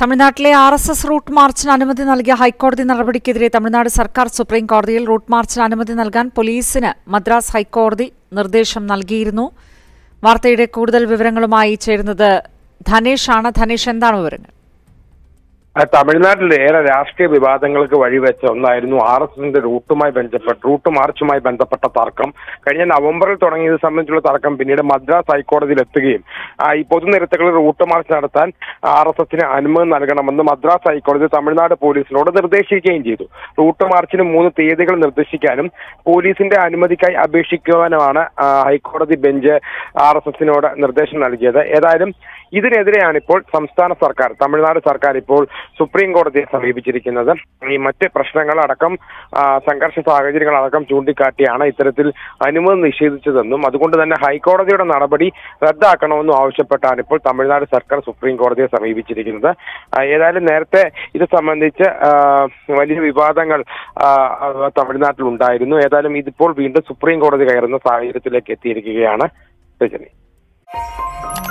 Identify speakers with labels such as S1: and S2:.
S1: തമിഴ്നാട്ടിലെ R S S route മാർച്ചിന് അനുമതി നൽകിയ ഹൈക്കോടതി നടപടിക്കെതിരെ തമിഴ്നാട് സർക്കാർ സുപ്രീം കോടതിയിൽ റൂട്ട് മാർച്ചിന് അനുമതി നൽകാൻ പോലീസിന് മദ്രാസ് ഹൈക്കോടതി നിർദ്ദേശം നൽകിയിരുന്നു വാർത്തയുടെ കൂടുതൽ വിവരങ്ങളുമായി ചേരുന്നത് ധനേഷാണ് ധനേഷ് എന്താണ് വിവരങ്ങൾ
S2: ആ, തമിഴ്നാട്ടിൽ ഏറെ രാഷ്ട്രീയ വിവാദങ്ങൾക്ക് വഴിവെച്ച ഒന്നായിരുന്നു ആർ എസ് എസിന്റെ റൂട്ടുമായി ബന്ധപ്പെട്ട് റൂട്ട് മാർച്ചുമായി ബന്ധപ്പെട്ട തർക്കം കഴിഞ്ഞ നവംബറിൽ തുടങ്ങിയത് സംബന്ധിച്ചുള്ള തർക്കം പിന്നീട് മദ്രാസ് ഹൈക്കോടതിയിൽ എത്തുകയും ആ, ഈ പൊതുനിരത്തുകളിൽ റൂട്ട് മാർച്ച് നടത്താൻ ആർ എസ് എസിന് അനുമതി നൽകണമെന്ന് മദ്രാസ് ഹൈക്കോടതി തമിഴ്നാട് പോലീസിനോട് നിർദ്ദേശിക്കുകയും ചെയ്തു റൂട്ട് മാർച്ചിന് മൂന്ന് തീയതികൾ നിർദ്ദേശിക്കാനും പോലീസിന്റെ അനുമതിക്കായി അപേക്ഷിക്കുവാനുമാണ് ആ, ഹൈക്കോടതി ബെഞ്ച് ആർ എസ് എസിനോട് നിർദ്ദേശം നൽകിയത് ഏതായാലും ഇതിനെതിരെയാണ് ഇപ്പോൾ സംസ്ഥാന സർക്കാർ തമിഴ്നാട് സർക്കാർ ഇപ്പോൾ സുപ്രീം കോടതിയെ സമീപിച്ചിരിക്കുന്നത് ഈ മറ്റ് പ്രശ്നങ്ങളടക്കം ആ, സംഘർഷ സാഹചര്യങ്ങളടക്കം ചൂണ്ടിക്കാട്ടിയാണ് ഇത്തരത്തിൽ അനുമതി നിഷേധിച്ചതെന്നും അതുകൊണ്ട് തന്നെ ഹൈക്കോടതിയുടെ നടപടി റദ്ദാക്കണമെന്നും ആവശ്യപ്പെട്ടാണ് ഇപ്പോൾ തമിഴ്നാട് സർക്കാർ സുപ്രീം കോടതിയെ സമീപിച്ചിരിക്കുന്നത് ആ, ഏതായാലും നേരത്തെ ഇത് സംബന്ധിച്ച് ആ, വലിയ വിവാദങ്ങൾ ആ, ആ, തമിഴ്നാട്ടിൽ ഉണ്ടായിരുന്നു ഏതായാലും ഇതിപ്പോൾ വീണ്ടും സുപ്രീം കോടതി കയറുന്ന സാഹചര്യത്തിലേക്ക് എത്തിയിരിക്കുകയാണ് രജനി